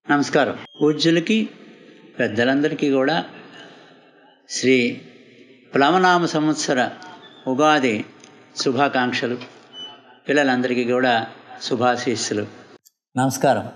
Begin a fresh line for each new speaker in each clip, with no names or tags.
నమస్కారం పూజ్యులకి పెద్దలందరికీ కూడా శ్రీ ప్లవనామ సంవత్సర ఉగాది శుభాకాంక్షలు పిల్లలందరికీ కూడా శుభాశీస్సులు నమస్కారం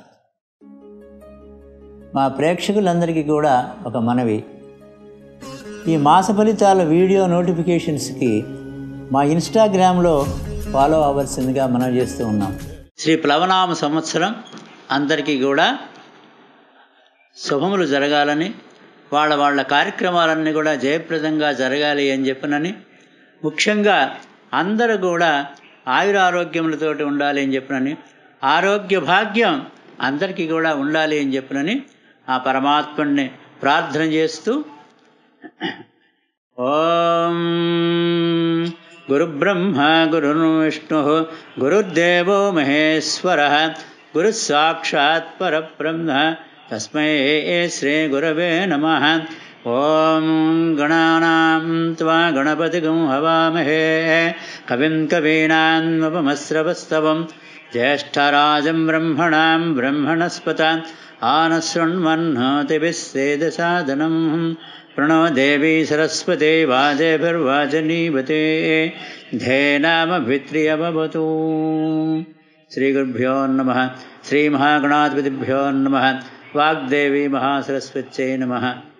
మా ప్రేక్షకులందరికీ కూడా ఒక మనవి ఈ మాస ఫలితాల వీడియో నోటిఫికేషన్స్కి మా ఇన్స్టాగ్రామ్లో ఫాలో అవ్వాల్సిందిగా మనం చేస్తూ ఉన్నాం శ్రీ ప్లవనామ సంవత్సరం అందరికీ కూడా శుభములు జరగాలని వాళ్ళ వాళ్ళ కార్యక్రమాలన్నీ కూడా జయప్రదంగా జరగాలి అని చెప్పినని ముఖ్యంగా అందరూ కూడా ఆయురారోగ్యములతోటి ఉండాలి అని చెప్పినని ఆరోగ్య భాగ్యం అందరికీ కూడా ఉండాలి అని చెప్పినని ఆ పరమాత్ముడిని ప్రార్థన చేస్తూ ఓం గురుబ్రహ్మ గురుర్విష్ణు గురుర్దేవో మహేశ్వర గురు సాక్షాత్ పరబ్రహ్మ తస్మై శ్రీ గురవే నమ ఓం గణానాం త్వా గణపతిగం హవామహే కవిం కవీనాన్వపమస్రవస్తవం జ్యేష్ఠరాజం బ్రహ్మణాం బ్రహ్మణస్పత ఆనశృण्वह्नोतिभिस्सेदसादनं प्रणो देवी सरस्वती वाजेभिर्वाजनीवते धेनामभित्र्यभवतु श्रीगुरुभ्यो नमः श्रीमहागणाधिपतिभ्यो नमः వాగ్దేవి మహాసరస్వత్యై నమ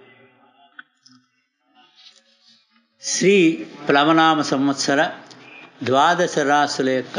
శ్రీ ప్లవనామ సంవత్సర ద్వాదశ రాసుల యొక్క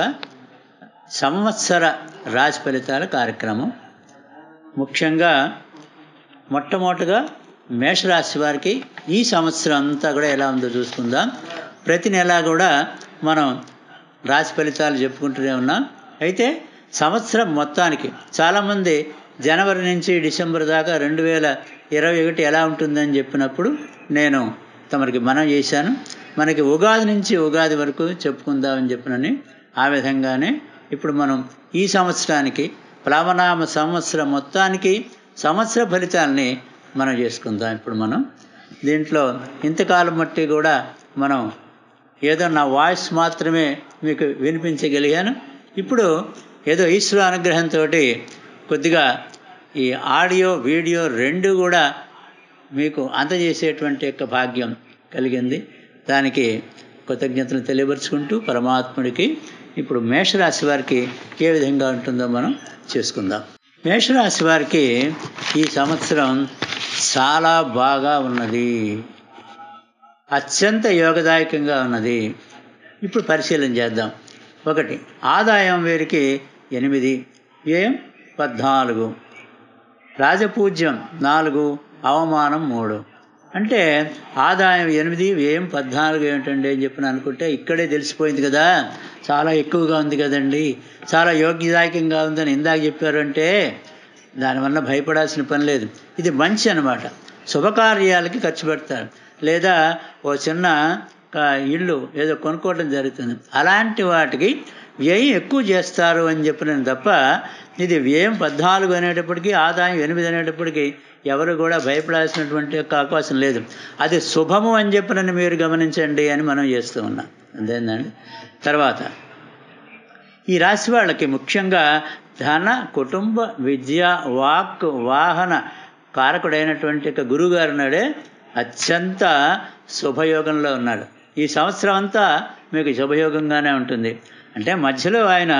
సంవత్సర రాశి ఫలితాల కార్యక్రమం ముఖ్యంగా మొట్టమొదటిగా మేషరాశి వారికి ఈ సంవత్సరం అంతా కూడా ఎలా ఉందో చూసుకుందాం ప్రతి నెల కూడా మనం రాశి ఫలితాలు చెప్పుకుంటూనే ఉన్నాం అయితే సంవత్సరం మొత్తానికి చాలామంది జనవరి నుంచి డిసెంబర్ దాకా రెండు వేల ఇరవై ఒకటి ఎలా ఉంటుందని చెప్పినప్పుడు నేను తమరికి మనం చేశాను మనకి ఉగాది నుంచి ఉగాది వరకు చెప్పుకుందామని చెప్పినని ఆ విధంగానే ఇప్పుడు మనం ఈ సంవత్సరానికి ప్లవనామ సంవత్సరం మొత్తానికి సంవత్సర ఫలితాలని మనం చేసుకుందాం ఇప్పుడు మనం దీంట్లో ఇంతకాలం మట్టి కూడా మనం ఏదో నా వాయిస్ మాత్రమే మీకు వినిపించగలిగాను ఇప్పుడు ఏదో ఈశ్వర అనుగ్రహంతో కొద్దిగా ఈ ఆడియో వీడియో రెండు కూడా మీకు అందజేసేటువంటి యొక్క భాగ్యం కలిగింది దానికి కృతజ్ఞతలు తెలియపరుచుకుంటూ పరమాత్ముడికి ఇప్పుడు మేషరాశి వారికి ఏ విధంగా ఉంటుందో మనం చేసుకుందాం మేషరాశి వారికి ఈ సంవత్సరం చాలా బాగా ఉన్నది అత్యంత యోగదాయకంగా ఉన్నది ఇప్పుడు పరిశీలన చేద్దాం ఒకటి ఆదాయం వీరికి ఎనిమిది వ్యయం పద్నాలుగు రాజపూజ్యం నాలుగు అవమానం మూడు అంటే ఆదాయం ఎనిమిది వ్యయం పద్నాలుగు ఏమిటండి అని చెప్పిన అనుకుంటే ఇక్కడే తెలిసిపోయింది కదా చాలా ఎక్కువగా ఉంది కదండి చాలా యోగ్యదాయకంగా ఉందని ఇందాక చెప్పారంటే దానివల్ల భయపడాల్సిన పని లేదు ఇది మంచి అనమాట శుభకార్యాలకి ఖర్చు పెడతారు లేదా ఓ చిన్న ఇల్లు ఏదో కొనుక్కోవడం జరుగుతుంది అలాంటి వాటికి వ్యయం ఎక్కువ చేస్తారు అని చెప్పినాను తప్ప ఇది వ్యయం పద్నాలుగు అనేటప్పటికీ ఆదాయం ఎనిమిది అనేటప్పటికీ ఎవరు కూడా భయపడాల్సినటువంటి యొక్క అవకాశం లేదు అది శుభము అని చెప్పినని మీరు గమనించండి అని మనం చేస్తూ ఉన్నాం అంతేందండి తర్వాత ఈ రాశి వాళ్ళకి ముఖ్యంగా ధన కుటుంబ విద్య వాక్ వాహన కారకుడైనటువంటి యొక్క గురువుగారు నాడే అత్యంత శుభయోగంలో ఉన్నాడు ఈ సంవత్సరం అంతా మీకు శుభయోగంగానే ఉంటుంది అంటే మధ్యలో ఆయన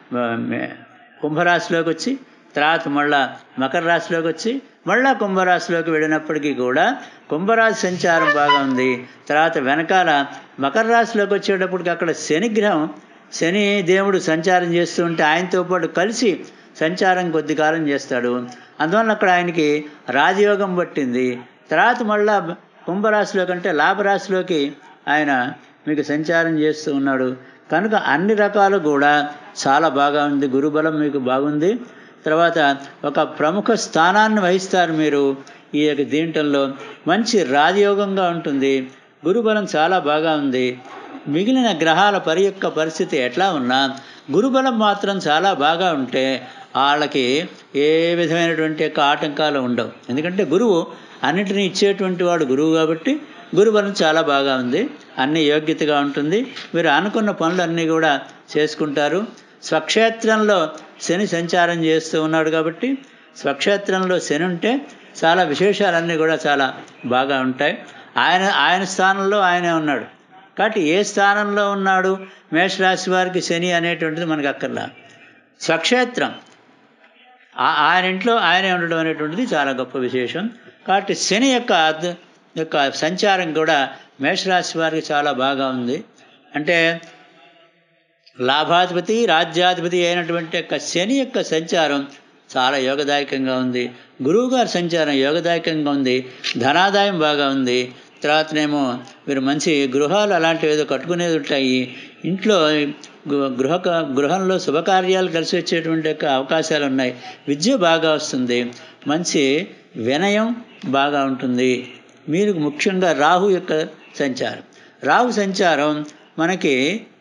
కుంభరాశిలోకి వచ్చి తర్వాత మళ్ళా మకర రాశిలోకి వచ్చి మళ్ళా కుంభరాశిలోకి వెళ్ళినప్పటికీ కూడా కుంభరాశి సంచారం బాగా ఉంది తర్వాత వెనకాల మకర రాశిలోకి వచ్చేటప్పటికి అక్కడ శనిగ్రహం శని దేవుడు సంచారం చేస్తూ ఉంటే ఆయనతో పాటు కలిసి సంచారం కొద్ది కాలం చేస్తాడు అందువల్ల అక్కడ ఆయనకి రాజయోగం పట్టింది తర్వాత మళ్ళా కుంభరాశిలో కంటే లాభరాశిలోకి ఆయన మీకు సంచారం చేస్తూ ఉన్నాడు కనుక అన్ని రకాలు కూడా చాలా బాగా ఉంది గురుబలం మీకు బాగుంది తర్వాత ఒక ప్రముఖ స్థానాన్ని వహిస్తారు మీరు ఈ యొక్క దీంట్లో మంచి రాజయోగంగా ఉంటుంది గురుబలం చాలా బాగా ఉంది మిగిలిన గ్రహాల పరి యొక్క పరిస్థితి ఎట్లా ఉన్నా గురుబలం మాత్రం చాలా బాగా ఉంటే వాళ్ళకి ఏ విధమైనటువంటి యొక్క ఆటంకాలు ఉండవు ఎందుకంటే గురువు అన్నిటినీ ఇచ్చేటువంటి వాడు గురువు కాబట్టి గురుబలం చాలా బాగా ఉంది అన్ని యోగ్యతగా ఉంటుంది మీరు అనుకున్న పనులన్నీ కూడా చేసుకుంటారు స్వక్షేత్రంలో శని సంచారం చేస్తూ ఉన్నాడు కాబట్టి స్వక్షేత్రంలో శని ఉంటే చాలా విశేషాలన్నీ కూడా చాలా బాగా ఉంటాయి ఆయన ఆయన స్థానంలో ఆయనే ఉన్నాడు కాబట్టి ఏ స్థానంలో ఉన్నాడు మేషరాశి వారికి శని అనేటువంటిది మనకు అక్కర్లా స్వక్షేత్రం ఆ- ఆయన ఇంట్లో ఆయనే ఉండడం అనేటువంటిది చాలా గొప్ప విశేషం కాబట్టి శని యొక్క అద్- యొక్క సంచారం కూడా మేషరాశి వారికి చాలా బాగా ఉంది అంటే లాభాధిపతి రాజ్యాధిపతి అయినటువంటి యొక్క శని యొక్క సంచారం చాలా యోగదాయకంగా ఉంది గురువుగారి సంచారం యోగదాయకంగా ఉంది ధనాదాయం బాగా ఉంది తర్వాతనేమో మీరు మంచి గృహాలు అలాంటివి ఏదో కట్టుకునేది ఉంటాయి ఇంట్లో గృ- గృహ గృహంలో శుభకార్యాలు కలిసి వచ్చేటువంటి యొక్క అవకాశాలు ఉన్నాయి విద్య బాగా వస్తుంది మంచి వినయం బాగా ఉంటుంది మీరు ముఖ్యంగా రాహు యొక్క సంచారం రాహు సంచారం మనకి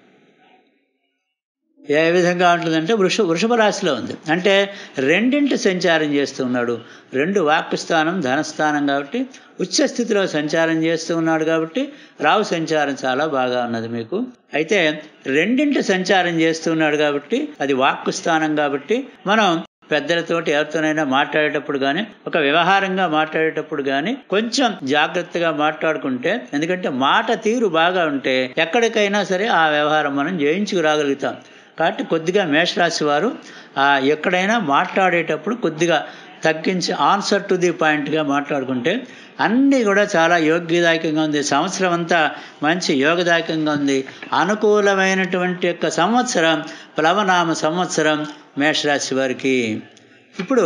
ఏ విధంగా ఉంటుందంటే వృష వృషభ రాశిలో ఉంది అంటే రెండింటి సంచారం చేస్తూ ఉన్నాడు రెండు వాక్కు స్థానం ధనస్థానం కాబట్టి ఉచ్చ స్థితిలో సంచారం చేస్తూ ఉన్నాడు కాబట్టి రావు సంచారం చాలా బాగా ఉన్నది మీకు అయితే రెండింటి సంచారం చేస్తూ ఉన్నాడు కాబట్టి అది వాక్కు స్థానం కాబట్టి మనం పెద్దలతోటి ఎవరితోనైనా మాట్లాడేటప్పుడు కానీ ఒక వ్యవహారంగా మాట్లాడేటప్పుడు కానీ కొంచెం జాగ్రత్తగా మాట్లాడుకుంటే ఎందుకంటే మాట తీరు బాగా ఉంటే ఎక్కడికైనా సరే ఆ వ్యవహారం మనం జయించుకురాగలుగుతాం కాబట్టి కొద్దిగా మేషరాశి వారు ఆ ఎక్కడైనా మాట్లాడేటప్పుడు కొద్దిగా తగ్గించి ఆన్సర్ టు ది పాయింట్గా మాట్లాడుకుంటే అన్నీ కూడా చాలా యోగ్యదాయకంగా ఉంది సంవత్సరం అంతా మంచి యోగదాయకంగా ఉంది అనుకూలమైనటువంటి యొక్క సంవత్సరం ప్లవనామ సంవత్సరం మేషరాశి వారికి ఇప్పుడు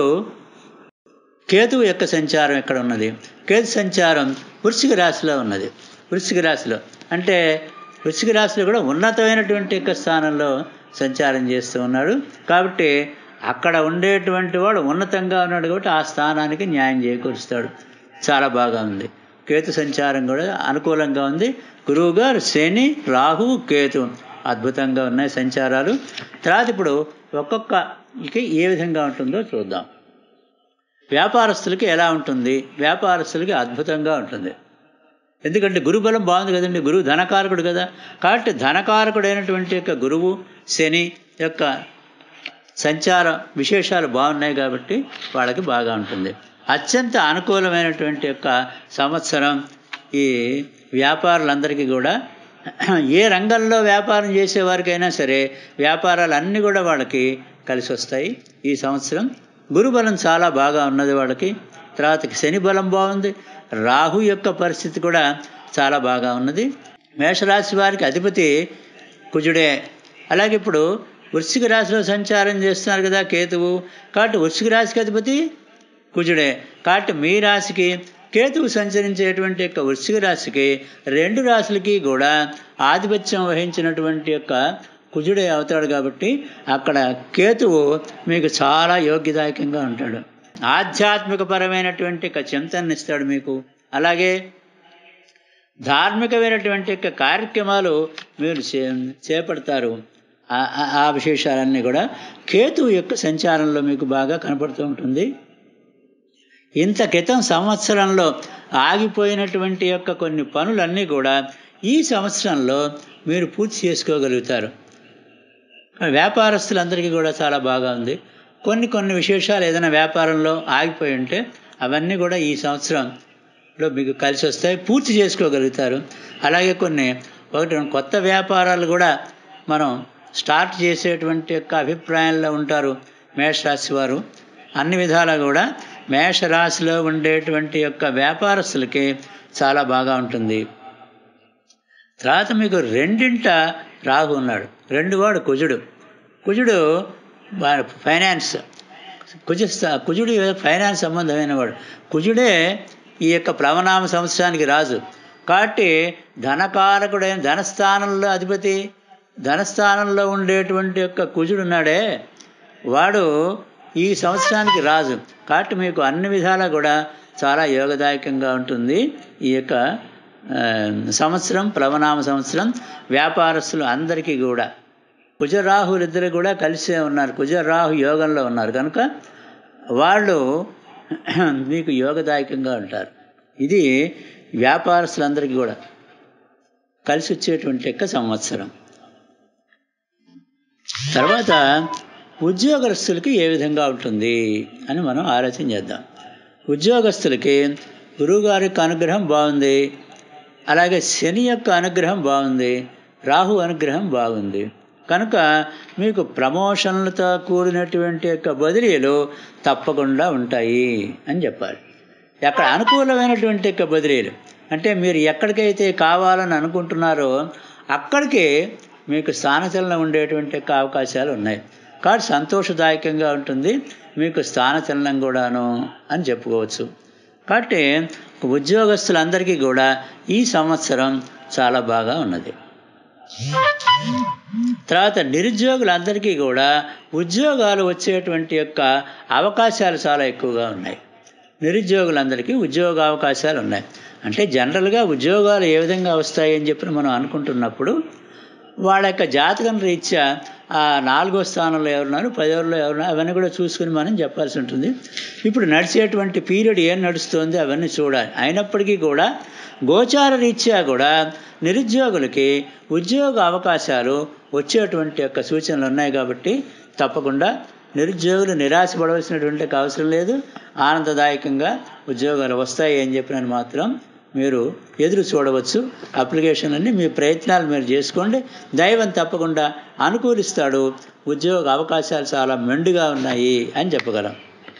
కేతువు యొక్క సంచారం ఎక్కడ ఉన్నది కేతు సంచారం వృశ్చిక రాశిలో ఉన్నది వృశ్చిక రాశిలో అంటే వృశ్చిక రాశిలో కూడా ఉన్నతమైనటువంటి యొక్క స్థానంలో సంచారం చేస్తూ ఉన్నాడు కాబట్టి అక్కడ ఉండేటువంటి వాడు ఉన్నతంగా ఉన్నాడు కాబట్టి ఆ స్థానానికి న్యాయం చేకూరుస్తాడు చాలా బాగా ఉంది కేతు సంచారం కూడా అనుకూలంగా ఉంది గురువు గారు శని రాహు కేతు అద్భుతంగా ఉన్నాయి సంచారాలు తర్వాత ఇప్పుడు ఒక్కొక్కకి ఏ విధంగా ఉంటుందో చూద్దాం వ్యాపారస్తులకి ఎలా ఉంటుంది వ్యాపారస్తులకి అద్భుతంగా ఉంటుంది ఎందుకంటే గురుబలం బాగుంది కదండి గురువు ధనకారకుడు కదా కాబట్టి ధనకారకుడైనటువంటి యొక్క గురువు శని యొక్క సంచార విశేషాలు బాగున్నాయి కాబట్టి వాళ్ళకి బాగా ఉంటుంది అత్యంత అనుకూలమైనటువంటి యొక్క సంవత్సరం ఈ వ్యాపారులందరికీ కూడా ఏ రంగంలో వ్యాపారం చేసేవారికైనా సరే వ్యాపారాలు అన్నీ కూడా వాళ్ళకి కలిసి వస్తాయి ఈ సంవత్సరం గురుబలం చాలా బాగా ఉన్నది వాళ్ళకి తర్వాతకి శని బలం బాగుంది రాహు యొక్క పరిస్థితి కూడా చాలా బాగా ఉన్నది మేషరాశి వారికి అధిపతి కుజుడే అలాగే ఇప్పుడు వృశ్చిక రాశిలో సంచారం చేస్తున్నారు కదా కేతువు కాబట్టి వృశ్చిక రాశికి అధిపతి కుజుడే కాబట్టి మీ రాశికి కేతువు సంచరించేటువంటి యొక్క వృశ్చిక రాశికి రెండు రాశులకి కూడా ఆధిపత్యం వహించినటువంటి యొక్క కుజుడే అవుతాడు కాబట్టి అక్కడ కేతువు మీకు చాలా యోగ్యదాయకంగా ఉంటాడు ఆధ్యాత్మిక పరమైనటువంటి ఒక చింతన ఇస్తాడు మీకు అలాగే ధార్మికమైనటువంటి యొక్క కార్యక్రమాలు మీరు చే చేపడతారు ఆ- ఆ- ఆ విశేషాలన్నీ కూడా కేతువు యొక్క సంచారంలో మీకు బాగా కనపడుతూ ఉంటుంది ఇంత క్రితం సంవత్సరంలో ఆగిపోయినటువంటి యొక్క కొన్ని పనులన్నీ కూడా ఈ సంవత్సరంలో మీరు పూర్తి చేసుకోగలుగుతారు వ్యాపారస్తులందరికీ కూడా చాలా బాగా ఉంది కొన్ని కొన్ని విశేషాలు ఏదైనా వ్యాపారంలో ఆగిపోయి ఉంటే అవన్నీ కూడా ఈ సంవత్సరంలో మీకు కలిసి వస్తాయి పూర్తి చేసుకోగలుగుతారు అలాగే కొన్ని ఒకటి రెండు కొత్త వ్యాపారాలు కూడా మనం స్టార్ట్ చేసేటువంటి యొక్క అభిప్రాయంలో ఉంటారు మేషరాశి వారు అన్ని విధాలా కూడా మేషరాశిలో ఉండేటువంటి యొక్క వ్యాపారస్తులకి చాలా బాగా ఉంటుంది తర్వాత మీకు రెండింట రాహు ఉన్నాడు రెండు వాడు కుజుడు కుజుడు వా- ఫైనాన్స్ కుజ కుజుడు ఫైనాన్స్ సంబంధమైన వాడు కుజుడే ఈ యొక్క ప్లవనామ సంవత్సరానికి రాజు కాబట్టి ధనకారకుడైన ధనస్థానంలో అధిపతి ధనస్థానంలో ఉండేటువంటి యొక్క కుజుడు ఉన్నాడే వాడు ఈ సంవత్సరానికి రాజు కాబట్టి మీకు అన్ని విధాలా కూడా చాలా యోగదాయకంగా ఉంటుంది ఈ యొక్క ఆ, సంవత్సరం ప్లవనామ సంవత్సరం వ్యాపారస్తులు అందరికీ కూడా కుజరాహులు ఇద్దరు కూడా కలిసే ఉన్నారు కుజరాహు యోగంలో ఉన్నారు కనుక వాళ్ళు మీకు యోగదాయకంగా ఉంటారు ఇది వ్యాపారస్తులందరికీ కూడా కలిసి వచ్చేటువంటి యొక్క సంవత్సరం తర్వాత ఉద్యోగస్తులకి ఏ విధంగా ఉంటుంది అని మనం ఆలోచన చేద్దాం ఉద్యోగస్తులకి గురువుగారి యొక్క అనుగ్రహం బాగుంది అలాగే శని యొక్క అనుగ్రహం బాగుంది రాహు అనుగ్రహం బాగుంది కనుక మీకు ప్రమోషన్లతో కూడినటువంటి యొక్క బదిలీలు తప్పకుండా ఉంటాయి అని చెప్పాలి అక్కడ అనుకూలమైనటువంటి యొక్క బదిలీలు అంటే మీరు ఎక్కడికైతే కావాలని అనుకుంటున్నారో అక్కడికి మీకు స్థానచలనం ఉండేటువంటి యొక్క అవకాశాలు ఉన్నాయి కాబట్టి సంతోషదాయకంగా ఉంటుంది మీకు స్థానచలనం కూడాను అని చెప్పుకోవచ్చు కాబట్టి ఉద్యోగస్తులందరికీ కూడా ఈ సంవత్సరం చాలా బాగా ఉన్నది తర్వాత నిరుద్యోగులందరికీ కూడా ఉద్యోగాలు వచ్చేటువంటి యొక్క అవకాశాలు చాలా ఎక్కువగా ఉన్నాయి నిరుద్యోగులందరికీ ఉద్యోగ అవకాశాలు ఉన్నాయి అంటే జనరల్గా ఉద్యోగాలు ఏ విధంగా వస్తాయి అని చెప్పి మనం అనుకుంటున్నప్పుడు వాళ్ళ యొక్క జాతకం రీత్యా ఆ నాలుగో స్థానంలో ఎవరున్నారు పదవుల్లో ఎవరున్నారు అవన్నీ కూడా చూసుకుని మనం చెప్పాల్సి ఉంటుంది ఇప్పుడు నడిచేటువంటి పీరియడ్ ఏం నడుస్తుంది అవన్నీ చూడాలి అయినప్పటికీ కూడా గోచార రీత్యా కూడా నిరుద్యోగులకి ఉద్యోగ అవకాశాలు వచ్చేటువంటి యొక్క సూచనలు ఉన్నాయి కాబట్టి తప్పకుండా నిరుద్యోగులు నిరాశపడవలసినటువంటి అవసరం లేదు ఆనందదాయకంగా ఉద్యోగాలు వస్తాయి అని చెప్పినని మాత్రం మీరు ఎదురు చూడవచ్చు అప్లికేషన్లన్నీ మీ ప్రయత్నాలు మీరు చేసుకోండి దైవం తప్పకుండా అనుకూలిస్తాడు ఉద్యోగ అవకాశాలు చాలా మెండుగా ఉన్నాయి అని చెప్పగలం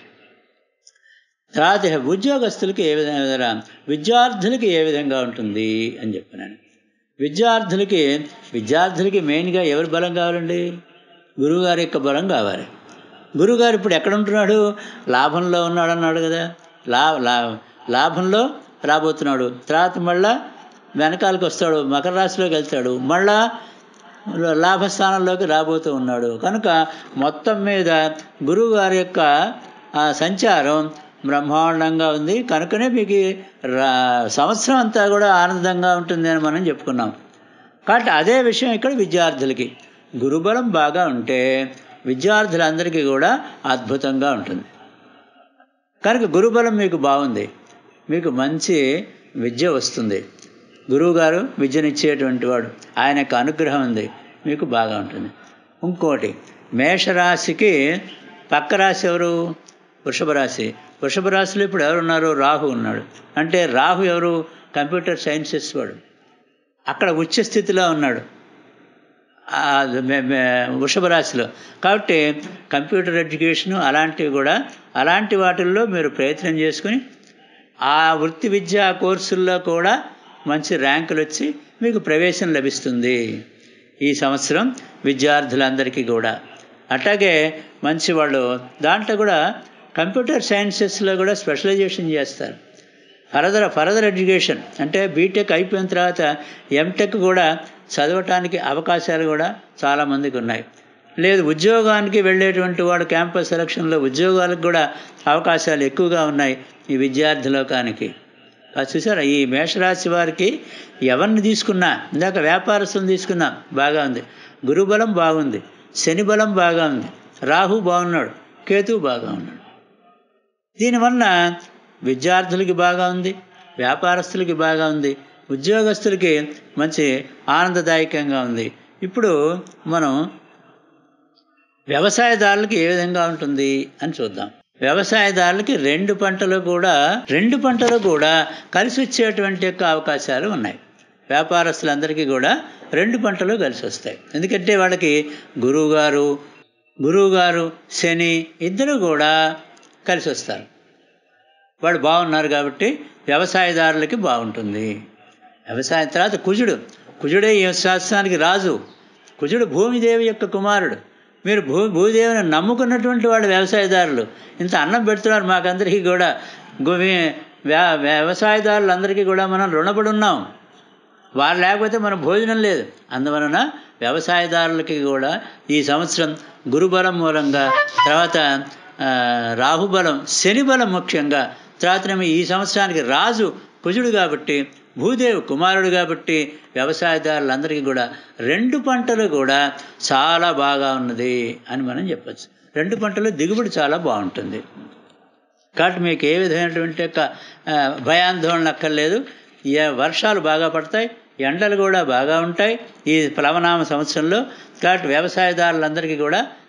తర్వాత ఉద్యోగస్తులకి ఏ విధంగా విద్యార్థులకి ఏ విధంగా ఉంటుంది అని చెప్పినాను విద్యార్థులకి విద్యార్థులకి మెయిన్గా ఎవరి బలం కావాలండి గురువుగారి యొక్క బలం కావాలి గురువుగారు ఇప్పుడు ఎక్కడ ఉంటున్నాడు లాభంలో ఉన్నాడు అన్నాడు కదా లా లా లాభంలో రాబోతున్నాడు తర్వాత మళ్ళా వెనకాలకు వస్తాడు మకర రాశిలోకి వెళ్తాడు మళ్ళా లాభస్థానంలోకి రాబోతూ ఉన్నాడు కనుక మొత్తం మీద గురువు గారి యొక్క సంచారం బ్రహ్మాండంగా ఉంది కనుకనే మీకు సంవత్సరం అంతా కూడా ఆనందంగా ఉంటుంది అని మనం చెప్పుకున్నాం కాబట్టి అదే విషయం ఇక్కడ విద్యార్థులకి గురుబలం బాగా ఉంటే విద్యార్థులందరికీ కూడా అద్భుతంగా ఉంటుంది కనుక గురుబలం మీకు బాగుంది మీకు మంచి విద్య వస్తుంది గురువుగారు విద్యనిచ్చేటువంటి వాడు ఆయన యొక్క అనుగ్రహం ఉంది మీకు బాగా ఉంటుంది ఇంకోటి మేషరాశికి పక్క రాశి ఎవరు వృషభ రాశి వృషభ రాశిలో ఇప్పుడు ఎవరున్నారు రాహు ఉన్నాడు అంటే రాహు ఎవరు కంప్యూటర్ సైన్సెస్ వాడు అక్కడ ఉచ్చ స్థితిలో ఉన్నాడు వృషభ రాశిలో కాబట్టి కంప్యూటర్ ఎడ్యుకేషను అలాంటివి కూడా అలాంటి వాటిల్లో మీరు ప్రయత్నం చేసుకుని ఆ వృత్తి విద్యా కోర్సుల్లో కూడా మంచి ర్యాంకులు వచ్చి మీకు ప్రవేశం లభిస్తుంది ఈ సంవత్సరం విద్యార్థులందరికీ కూడా అట్లాగే మంచి వాళ్ళు దాంట్లో కూడా కంప్యూటర్ సైన్సెస్లో కూడా స్పెషలైజేషన్ చేస్తారు ఫర్దర్ ఫర్దర్ ఎడ్యుకేషన్ అంటే బీటెక్ అయిపోయిన తర్వాత ఎంటెక్ కూడా చదవటానికి అవకాశాలు కూడా చాలామందికి ఉన్నాయి లేదు ఉద్యోగానికి వెళ్ళేటువంటి వాడు క్యాంపస్ సెలక్షన్లో ఉద్యోగాలకు కూడా అవకాశాలు ఎక్కువగా ఉన్నాయి ఈ విద్యార్థి లోకానికి చూసారా ఈ మేషరాశి వారికి ఎవరిని తీసుకున్నా ఇందాక వ్యాపారస్తుని తీసుకున్నా బాగా ఉంది గురుబలం బాగుంది శని బలం బాగా ఉంది రాహు బాగున్నాడు కేతువు బాగా ఉన్నాడు దీనివల్ల విద్యార్థులకి బాగా ఉంది వ్యాపారస్తులకి బాగా ఉంది ఉద్యోగస్తులకి మంచి ఆనందదాయకంగా ఉంది ఇప్పుడు మనం వ్యవసాయదారులకి ఏ విధంగా ఉంటుంది అని చూద్దాం వ్యవసాయదారులకి రెండు పంటలు కూడా రెండు పంటలు కూడా కలిసి వచ్చేటువంటి యొక్క అవకాశాలు ఉన్నాయి వ్యాపారస్తులందరికీ కూడా రెండు పంటలు కలిసి వస్తాయి ఎందుకంటే వాళ్ళకి గురువుగారు గురువుగారు శని ఇద్దరు కూడా కలిసి వస్తారు వాళ్ళు బాగున్నారు కాబట్టి వ్యవసాయదారులకి బాగుంటుంది వ్యవసాయం తర్వాత కుజుడు కుజుడే ఈ శాస్త్రానికి రాజు కుజుడు భూమిదేవి యొక్క కుమారుడు మీరు భూ భూదేవిని నమ్ముకున్నటువంటి వాళ్ళు వ్యవసాయదారులు ఇంత అన్నం పెడుతున్నారు మాకందరికీ కూడా వ్యవసాయదారులందరికీ కూడా మనం రుణపడి ఉన్నాం వారు లేకపోతే మన భోజనం లేదు అందువలన వ్యవసాయదారులకి కూడా ఈ సంవత్సరం గురుబలం మూలంగా తర్వాత రాహుబలం శని బలం ముఖ్యంగా తర్వాతనేమో ఈ సంవత్సరానికి రాజు కుజుడు కాబట్టి భూదేవి కుమారుడు కాబట్టి వ్యవసాయదారులందరికీ కూడా రెండు పంటలు కూడా చాలా బాగా ఉన్నది అని మనం చెప్పచ్చు రెండు పంటలు దిగుబడి చాలా బాగుంటుంది కాబట్టి మీకు ఏ విధమైనటువంటి యొక్క భయాందోళన అక్కర్లేదు ఏ వర్షాలు బాగా పడతాయి ఎండలు కూడా బాగా ఉంటాయి ఈ ప్లవనామ సంవత్సరంలో కాబట్టి వ్యవసాయదారులందరికీ కూడా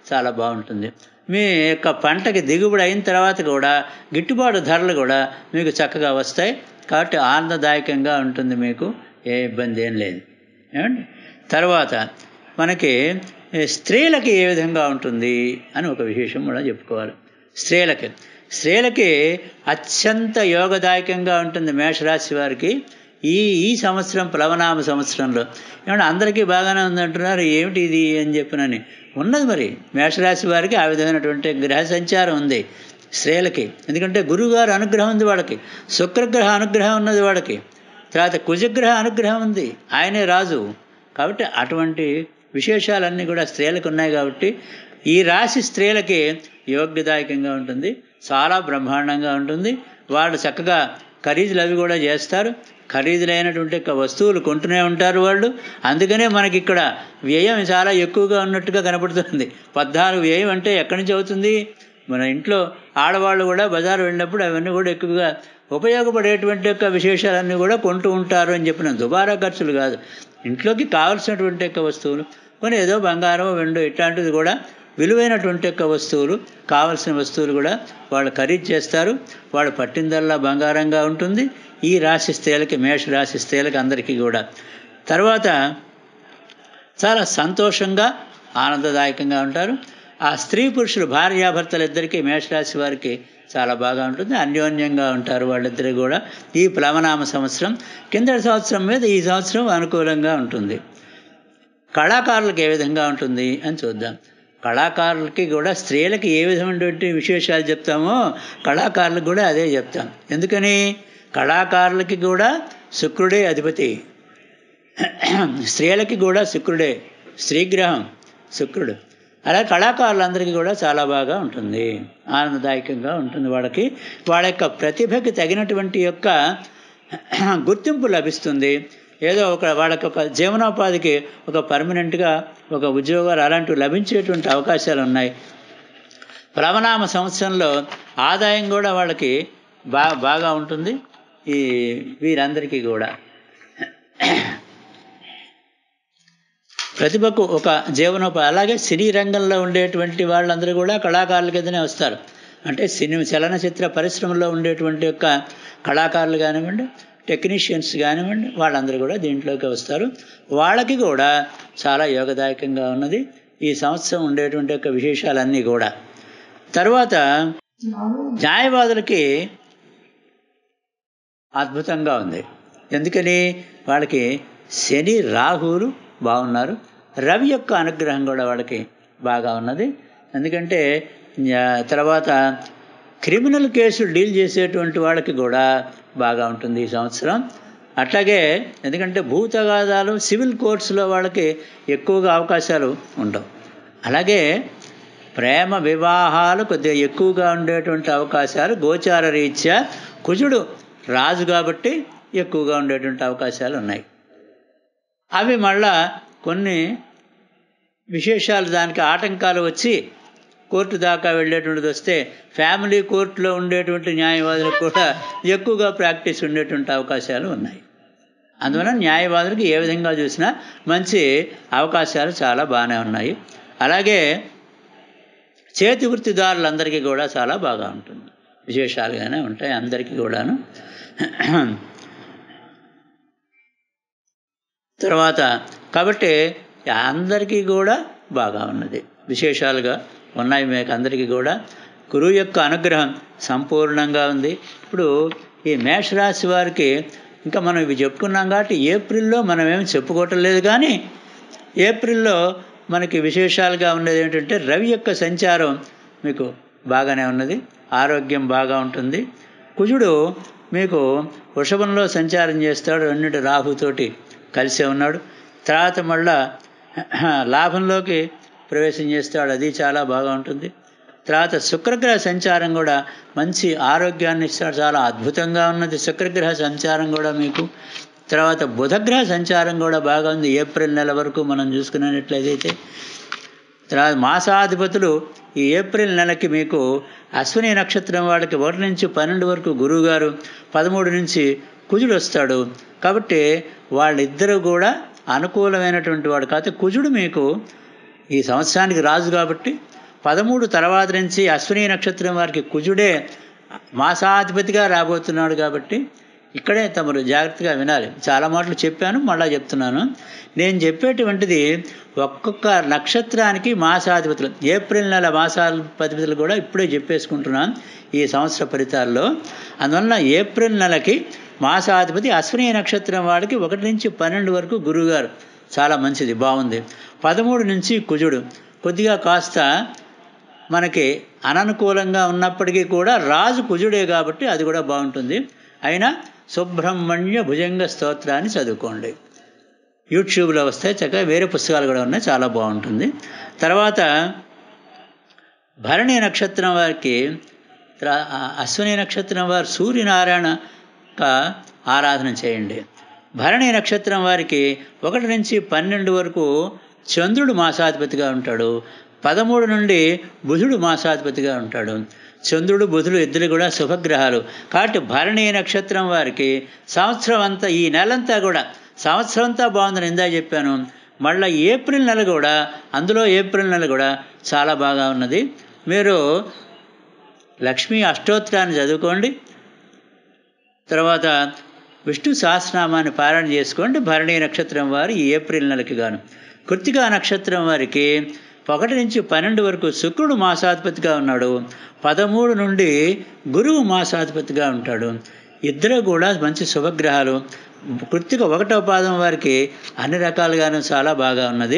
చాలా బాగుంటుంది మీ యొక్క పంటకి దిగుబడి అయిన తర్వాత కూడా గిట్టుబాటు ధరలు కూడా మీకు చక్కగా వస్తాయి కాబట్టి ఆనందదాయకంగా ఉంటుంది మీకు ఏ ఇబ్బంది ఏం లేదు ఏమండి తర్వాత మనకి స్త్రీలకి ఏ విధంగా ఉంటుంది అని ఒక విశేషం కూడా చెప్పుకోవాలి స్త్రీలకి స్త్రీలకి అత్యంత యోగదాయకంగా ఉంటుంది మేషరాశి వారికి ఈ ఈ సంవత్సరం ప్లవనామ సంవత్సరంలో ఏమంటే అందరికీ బాగానే ఉందంటున్నారు ఏమిటి ఇది అని చెప్పినని ఉన్నది మరి మేషరాశి వారికి ఆ విధమైనటువంటి గ్రహ సంచారం ఉంది స్త్రీలకి ఎందుకంటే గురువుగారు అనుగ్రహం ఉంది వాళ్ళకి శుక్రగ్రహ అనుగ్రహం ఉన్నది వాళ్ళకి తర్వాత కుజగ్రహ అనుగ్రహం ఉంది ఆయనే రాజు కాబట్టి అటువంటి విశేషాలన్నీ కూడా స్త్రీలకు ఉన్నాయి కాబట్టి ఈ రాశి స్త్రీలకి యోగ్యదాయకంగా ఉంటుంది చాలా బ్రహ్మాండంగా ఉంటుంది వాళ్ళు చక్కగా ఖరీదులు అవి కూడా చేస్తారు ఖరీదులైనటువంటి యొక్క వస్తువులు కొంటూనే ఉంటారు వాళ్ళు అందుకనే మనకి ఇక్కడ వ్యయం చాలా ఎక్కువగా ఉన్నట్టుగా కనపడుతుంది పద్నాలుగు వ్యయం అంటే ఎక్కడి నుంచి అవుతుంది మన ఇంట్లో ఆడవాళ్ళు కూడా బజారు వెళ్ళినప్పుడు అవన్నీ కూడా ఎక్కువగా ఉపయోగపడేటువంటి యొక్క విశేషాలన్నీ కూడా కొంటూ ఉంటారు అని చెప్పిన దుబారా ఖర్చులు కాదు ఇంట్లోకి కావలసినటువంటి యొక్క వస్తువులు కొన్ని ఏదో బంగారం వెండు ఇట్లాంటిది కూడా విలువైనటువంటి యొక్క వస్తువులు కావలసిన వస్తువులు కూడా వాళ్ళు ఖరీదు చేస్తారు వాళ్ళు పట్టిందల్లా బంగారంగా ఉంటుంది ఈ రాశి స్త్రీలకి మేష రాశి స్త్రీలకి అందరికీ కూడా తర్వాత చాలా సంతోషంగా ఆనందదాయకంగా ఉంటారు ఆ స్త్రీ పురుషులు భార్యాభర్తలు ఇద్దరికీ మేషరాశి వారికి చాలా బాగా ఉంటుంది అన్యోన్యంగా ఉంటారు వాళ్ళిద్దరు కూడా ఈ ప్లవనామ సంవత్సరం కిందటి సంవత్సరం మీద ఈ సంవత్సరం అనుకూలంగా ఉంటుంది కళాకారులకు ఏ విధంగా ఉంటుంది అని చూద్దాం కళాకారులకి కూడా స్త్రీలకి ఏ విధమైనటువంటి విశేషాలు చెప్తామో కళాకారులకు కూడా అదే చెప్తాం ఎందుకని కళాకారులకి కూడా శుక్రుడే అధిపతి స్త్రీలకి కూడా శుక్రుడే స్త్రీగ్రహం శుక్రుడు అలా కళాకారులందరికీ కూడా చాలా బాగా ఉంటుంది ఆనందదాయకంగా ఉంటుంది వాళ్ళకి వాళ్ళ యొక్క ప్రతిభకి తగినటువంటి యొక్క గుర్తింపు లభిస్తుంది ఏదో ఒక వాళ్ళకి ఒక జీవనోపాధికి ఒక పర్మనెంట్గా ఒక ఉద్యోగాలు అలాంటివి లభించేటువంటి అవకాశాలు ఉన్నాయి ప్లవనామ సంవత్సరంలో ఆదాయం కూడా వాళ్ళకి బా బాగా ఉంటుంది ఈ వీరందరికీ కూడా ప్రతిభకు ఒక జీవనోపాధి అలాగే సినీ రంగంలో ఉండేటువంటి వాళ్ళందరూ కూడా కళాకారుల కిందనే వస్తారు అంటే సినిమా చలనచిత్ర పరిశ్రమలో ఉండేటువంటి యొక్క కళాకారులు కానివ్వండి టెక్నీషియన్స్ కానివ్వండి వాళ్ళందరూ కూడా దీంట్లోకి వస్తారు వాళ్ళకి కూడా చాలా యోగదాయకంగా ఉన్నది ఈ సంవత్సరం ఉండేటువంటి యొక్క విశేషాలన్నీ కూడా తర్వాత న్యాయవాదులకి అద్భుతంగా ఉంది ఎందుకని వాళ్ళకి శని రాహువులు బాగున్నారు రవి యొక్క అనుగ్రహం కూడా వాళ్ళకి బాగా ఉన్నది ఎందుకంటే తర్వాత క్రిమినల్ కేసులు డీల్ చేసేటువంటి వాళ్ళకి కూడా బాగా ఉంటుంది ఈ సంవత్సరం అట్లాగే ఎందుకంటే భూతగాదాలు సివిల్ కోర్ట్స్లో వాళ్ళకి ఎక్కువగా అవకాశాలు ఉండవు అలాగే ప్రేమ వివాహాలు కొద్దిగా ఎక్కువగా ఉండేటువంటి అవకాశాలు గోచార రీత్యా కుజుడు రాజు కాబట్టి ఎక్కువగా ఉండేటువంటి అవకాశాలు ఉన్నాయి అవి మళ్ళా కొన్ని విశేషాలు దానికి ఆటంకాలు వచ్చి కోర్టు దాకా వెళ్ళేటువంటిది వస్తే ఫ్యామిలీ కోర్టులో ఉండేటువంటి న్యాయవాదులకు కూడా ఎక్కువగా ప్రాక్టీస్ ఉండేటువంటి అవకాశాలు ఉన్నాయి అందువలన న్యాయవాదులకు ఏ విధంగా చూసినా మంచి అవకాశాలు చాలా బాగానే ఉన్నాయి అలాగే చేతి వృత్తిదారులందరికీ కూడా చాలా బాగా ఉంటుంది విశేషాలుగానే ఉంటాయి అందరికీ కూడాను తర్వాత కాబట్టి అందరికీ కూడా బాగా ఉన్నది విశేషాలుగా ఉన్నాయి మీకు అందరికీ కూడా గురువు యొక్క అనుగ్రహం సంపూర్ణంగా ఉంది ఇప్పుడు ఈ మేషరాశి వారికి ఇంకా మనం ఇవి చెప్పుకున్నాం కాబట్టి ఏప్రిల్లో మనం ఏమి చెప్పుకోవటం లేదు కానీ ఏప్రిల్లో మనకి విశేషాలుగా ఉన్నది ఏంటంటే రవి యొక్క సంచారం మీకు బాగానే ఉన్నది ఆరోగ్యం బాగా ఉంటుంది కుజుడు మీకు వృషభంలో సంచారం చేస్తాడు రెండింటి రాహుతోటి కలిసే ఉన్నాడు తర్వాత మళ్ళా లాభంలోకి ప్రవేశం చేస్తాడు అది చాలా బాగా ఉంటుంది తర్వాత శుక్రగ్రహ సంచారం కూడా మంచి ఆరోగ్యాన్ని ఇస్తాడు చాలా అద్భుతంగా ఉన్నది శుక్రగ్రహ సంచారం కూడా మీకు తర్వాత బుధగ్రహ సంచారం కూడా బాగా ఉంది ఏప్రిల్ నెల వరకు మనం చూసుకున్నట్లయితే తర్వాత మాసాధిపతులు ఈ ఏప్రిల్ నెలకి మీకు అశ్విని నక్షత్రం వాళ్ళకి ఒకటి నుంచి పన్నెండు వరకు గురువుగారు పదమూడు నుంచి కుజుడు వస్తాడు కాబట్టి వాళ్ళిద్దరూ కూడా అనుకూలమైనటువంటి వాడు కాకపోతే కుజుడు మీకు ఈ సంవత్సరానికి రాజు కాబట్టి పదమూడు తర్వాత నుంచి అశ్విని నక్షత్రం వారికి కుజుడే మాసాధిపతిగా రాబోతున్నాడు కాబట్టి ఇక్కడే తమరు జాగ్రత్తగా వినాలి చాలా మాటలు చెప్పాను మళ్ళా చెప్తున్నాను నేను చెప్పేటువంటిది ఒక్కొక్క నక్షత్రానికి మాసాధిపతులు ఏప్రిల్ నెల మాసాధిపతులు కూడా ఇప్పుడే చెప్పేసుకుంటున్నాను ఈ సంవత్సర ఫలితాల్లో అందువలన ఏప్రిల్ నెలకి మాసాధిపతి అశ్విని నక్షత్రం వాడికి ఒకటి నుంచి పన్నెండు వరకు గురువుగారు చాలా మంచిది బాగుంది పదమూడు నుంచి కుజుడు కొద్దిగా కాస్త మనకి అననుకూలంగా ఉన్నప్పటికీ కూడా రాజు కుజుడే కాబట్టి అది కూడా బాగుంటుంది అయినా సుబ్రహ్మణ్య భుజంగ స్తోత్రాన్ని చదువుకోండి యూట్యూబ్లో వస్తే చక్కగా వేరే పుస్తకాలు కూడా ఉన్నాయి చాలా బాగుంటుంది తర్వాత భరణి నక్షత్రం వారికి అశ్విని నక్షత్రం వారు సూర్యనారాయణ ఆరాధన చేయండి భరణి నక్షత్రం వారికి ఒకటి నుంచి పన్నెండు వరకు చంద్రుడు మాసాధిపతిగా ఉంటాడు పదమూడు నుండి బుధుడు మాసాధిపతిగా ఉంటాడు చంద్రుడు బుధుడు ఇద్దరు కూడా శుభగ్రహాలు కాబట్టి భరణి నక్షత్రం వారికి సంవత్సరం అంతా ఈ నెలంతా కూడా సంవత్సరం అంతా బాగుందని ఇందా చెప్పాను మళ్ళీ ఏప్రిల్ నెల కూడా అందులో ఏప్రిల్ నెల కూడా చాలా బాగా ఉన్నది మీరు లక్ష్మీ అష్టోత్తరాన్ని చదువుకోండి తర్వాత విష్ణు సహస్రనామాన్ని పారాయణ చేసుకోండి భరణి నక్షత్రం వారు ఈ ఏప్రిల్ నెలకి గాను కృతికా నక్షత్రం వారికి ఒకటి నుంచి పన్నెండు వరకు శుక్రుడు మాసాధిపతిగా ఉన్నాడు పదమూడు నుండి గురువు మాసాధిపతిగా ఉంటాడు ఇద్దరు కూడా మంచి శుభగ్రహాలు కృత్తిక ఒకటో పాదం వారికి అన్ని రకాలుగాను చాలా బాగా ఉన్నది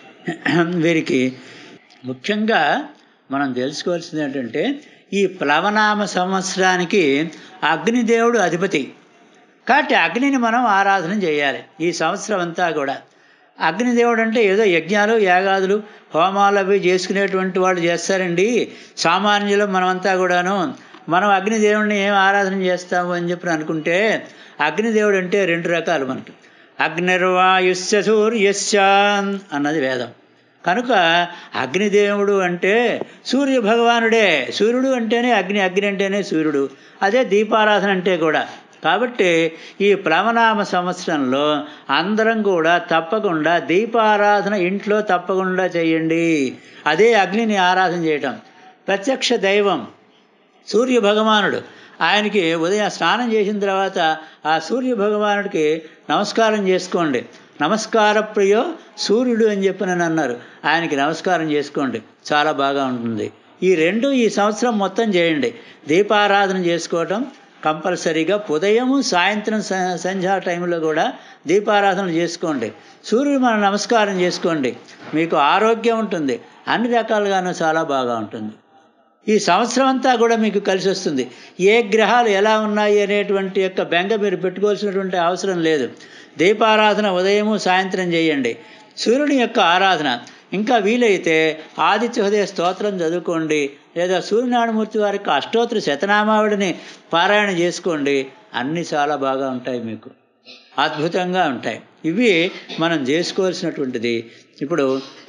వీరికి ముఖ్యంగా మనం తెలుసుకోవాల్సింది ఏంటంటే ఈ ప్లవనామ సంవత్సరానికి అగ్నిదేవుడు అధిపతి కాబట్టి అగ్నిని మనం ఆరాధన చేయాలి ఈ సంవత్సరం అంతా కూడా అగ్నిదేవుడు అంటే ఏదో యజ్ఞాలు యాగాదులు హోమాలు అవి చేసుకునేటువంటి వాళ్ళు చేస్తారండి సామాన్యులు మనమంతా కూడాను మనం అగ్నిదేవుడిని ఏం ఆరాధన చేస్తాము అని చెప్పి అనుకుంటే అగ్నిదేవుడు అంటే రెండు రకాలు మనకి అగ్నిర్వాయుస్య సూర్యస్య అన్నది వేదం కనుక అగ్నిదేవుడు అంటే సూర్య భగవానుడే సూర్యుడు అంటేనే అగ్ని అగ్ని అంటేనే సూర్యుడు అదే దీపారాధన అంటే కూడా కాబట్టి ఈ ప్లవనామ సంవత్సరంలో అందరం కూడా తప్పకుండా దీపారాధన ఇంట్లో తప్పకుండా చేయండి అదే అగ్నిని ఆరాధన చేయటం ప్రత్యక్ష దైవం సూర్య భగవానుడు ఆయనకి ఉదయం స్నానం చేసిన తర్వాత ఆ సూర్య భగవానుడికి నమస్కారం చేసుకోండి నమస్కార ప్రియో సూర్యుడు అని చెప్పి నన్ను అన్నారు ఆయనకి నమస్కారం చేసుకోండి చాలా బాగా ఉంటుంది ఈ రెండు ఈ సంవత్సరం మొత్తం చేయండి దీపారాధన చేసుకోవటం కంపల్సరీగా ఉదయము సాయంత్రం సంధ్యా టైంలో కూడా దీపారాధన చేసుకోండి సూర్యుడు మనం నమస్కారం చేసుకోండి మీకు ఆరోగ్యం ఉంటుంది అన్ని రకాలుగాను చాలా బాగా ఉంటుంది ఈ సంవత్సరం అంతా కూడా మీకు కలిసి వస్తుంది ఏ గ్రహాలు ఎలా ఉన్నాయి అనేటువంటి యొక్క బెంగ మీరు పెట్టుకోవాల్సినటువంటి అవసరం లేదు దీపారాధన ఉదయము సాయంత్రం చేయండి సూర్యుని యొక్క ఆరాధన ఇంకా వీలైతే ఆదిత్య హృదయ స్తోత్రం చదువుకోండి లేదా సూర్యనారాయణమూర్తి వారికి అష్టోత్తర శతనామావిడిని పారాయణ చేసుకోండి అన్నీ చాలా బాగా ఉంటాయి మీకు అద్భుతంగా ఉంటాయి ఇవి మనం చేసుకోవాల్సినటువంటిది ఇప్పుడు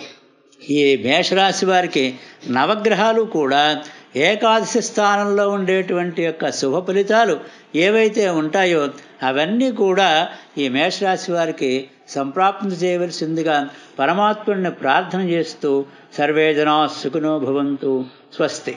ఈ మేషరాశి వారికి నవగ్రహాలు కూడా ఏకాదశి స్థానంలో ఉండేటువంటి యొక్క శుభ ఫలితాలు ఏవైతే ఉంటాయో అవన్నీ కూడా ఈ మేషరాశి వారికి సంప్రాప్తం చేయవలసిందిగా పరమాత్ముడిని ప్రార్థన చేస్తూ సర్వేజనా సుఖనో భవంతు స్వస్తి